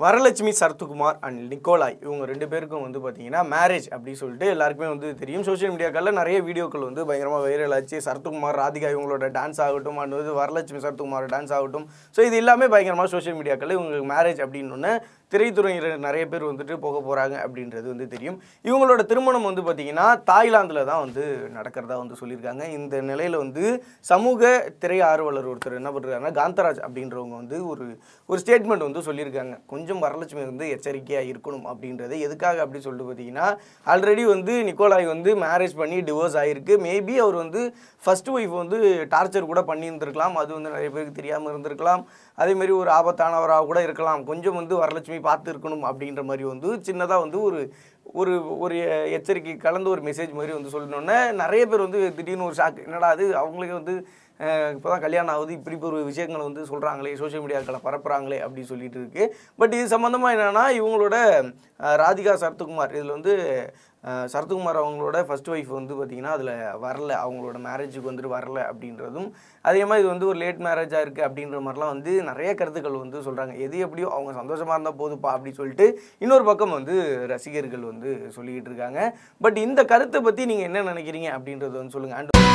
Varalakshmi Sarathkumar and நிக்கோலாய் இவங்க ரெண்டு பேருக்கும் வந்து பார்த்தீங்கன்னா மேரேஜ் அப்படி சொல்லிட்டு எல்லாருக்குமே வந்து தெரியும் சோஷியல் மீடியாக்களில் நிறைய வீடியோக்கள் வந்து பயங்கரமாக வைரல் ஆச்சு சரத்குமார் ராதிகா இவங்களோட டான்ஸ் ஆகட்டும் அண்ட் வந்து வரலட்சுமி சரத்குமார் டான்ஸ் ஆகட்டும் ஸோ இது எல்லாமே பயங்கரமாக சோஷியல் மீடியாக்களில் இவங்களுக்கு மேரேஜ் அப்படின்னு திரைத்துறையினர் நிறைய பேர் வந்துட்டு போக போகிறாங்க அப்படின்றது வந்து தெரியும் இவங்களோட திருமணம் வந்து பார்த்திங்கன்னா தாய்லாந்தில் தான் வந்து நடக்கிறதா வந்து சொல்லியிருக்காங்க இந்த நிலையில் வந்து சமூக திரை ஆர்வலர் ஒருத்தர் என்ன பண்ணுறாருன்னா காந்தராஜ் அப்படின்றவங்க வந்து ஒரு ஒரு ஸ்டேட்மெண்ட் வந்து சொல்லியிருக்காங்க கொஞ்சம் வரலட்சுமி வந்து எச்சரிக்கையாக இருக்கணும் அப்படின்றது எதுக்காக அப்படி சொல்லிட்டு பார்த்தீங்கன்னா ஆல்ரெடி வந்து நிக்கோலாய் வந்து மேரேஜ் பண்ணி டிவோர்ஸ் ஆகிருக்கு மேபி அவர் வந்து ஃபர்ஸ்ட் ஒய்ஃப் வந்து டார்ச்சர் கூட பண்ணியிருந்திருக்கலாம் அது வந்து நிறைய பேருக்கு தெரியாமல் இருந்திருக்கலாம் அதேமாரி ஒரு ஆபத்தானவராக கூட இருக்கலாம் கொஞ்சம் வந்து வரலட்சுமி பார்த்து இருக்கணும் அப்படின்ற மாதிரி வந்து சின்னதாக வந்து ஒரு ஒரு ஒரு எச்சரிக்கை கலந்து ஒரு மெசேஜ் மாதிரி வந்து சொல்லணுன்னே நிறைய பேர் வந்து திடீர்னு ஒரு ஷாக் என்னடா அது அவங்களுக்கு வந்து இப்போ தான் கல்யாணம் ஆகுது இப்படி ஒரு விஷயங்களை வந்து சொல்கிறாங்களே சோஷியல் மீடியாக்களை பரப்புகிறாங்களே அப்படி சொல்லிட்டு இருக்கு பட் இது சம்மந்தமாக என்னென்னா இவங்களோட அஹ், ராதிகா சரத்குமார் இதில் வந்து அஹ், சரத்குமார் அவங்களோட ஃபர்ஸ்ட் ஒய்ஃப் வந்து பார்த்திங்கன்னா அதில் வரல அவங்களோட மேரேஜுக்கு வந்துட்டு வரல அப்படின்றதும் அதே மாதிரி இது வந்து ஒரு லேட் மேரேஜாக இருக்குது அப்படின்ற மாதிரிலாம் வந்து நிறைய கருத்துக்கள் வந்து சொல்கிறாங்க எது எப்படியோ அவங்க சந்தோஷமாக இருந்தால் போதுப்பா அப்படி சொல்லிட்டு இன்னொரு பக்கம் வந்து ரசிகர்கள் வந்து சொல்லிக்கிட்டு இருக்காங்க பட் இந்த கருத்தை பற்றி நீங்கள் என்ன நினைக்கிறீங்க அப்படின்றது வந்து சொல்லுங்கள் அண்ட்